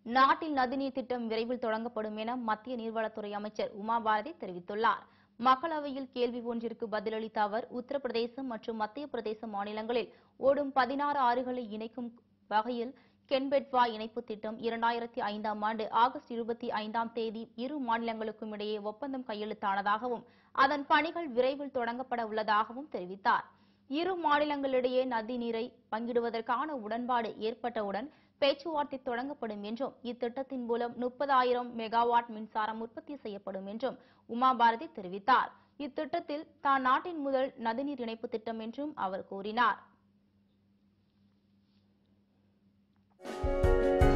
நாட்டில் நதிநீர் திட்டம் விரைவில் தொடங்கப்படும் என மத்திய நீர்வளத்துறை அமைச்சர் உமா பாரதி தெரிவித்துள்ளார் மக்களவையில் கேள்வி ஒன்றிற்கு பதிலளித்த அவர் உத்தரப்பிரதேசம் மற்றும் மத்திய பிரதேச மாநிலங்களில் ஓடும் பதினாறு ஆறுகளை இணைக்கும் வகையில் கென்பெட்வா இணைப்பு திட்டம் இரண்டாயிரத்தி ஐந்தாம் ஆண்டு ஆகஸ்ட் இருபத்தி ஐந்தாம் தேதி இரு மாநிலங்களுக்கும் இடையே ஒப்பந்தம் கையெழுத்தானதாகவும் அதன் பணிகள் விரைவில் தொடங்கப்பட உள்ளதாகவும் தெரிவித்தார் இரு மாநிலங்களிடையே நதி நீரை பங்கிடுவதற்கான உடன்பாடு ஏற்பட்டவுடன் பேச்சுவார்த்தை தொடங்கப்படும் என்றும் இத்திட்டத்தின் மூலம் முப்பதாயிரம் மெகாவாட் மின்சாரம் உற்பத்தி செய்யப்படும் என்றும் உமா பாரதி தெரிவித்தார் இத்திட்டத்தில் தான் நாட்டின் முதல் நதிநீர் இணைப்பு திட்டம் என்றும் அவர் கூறினார்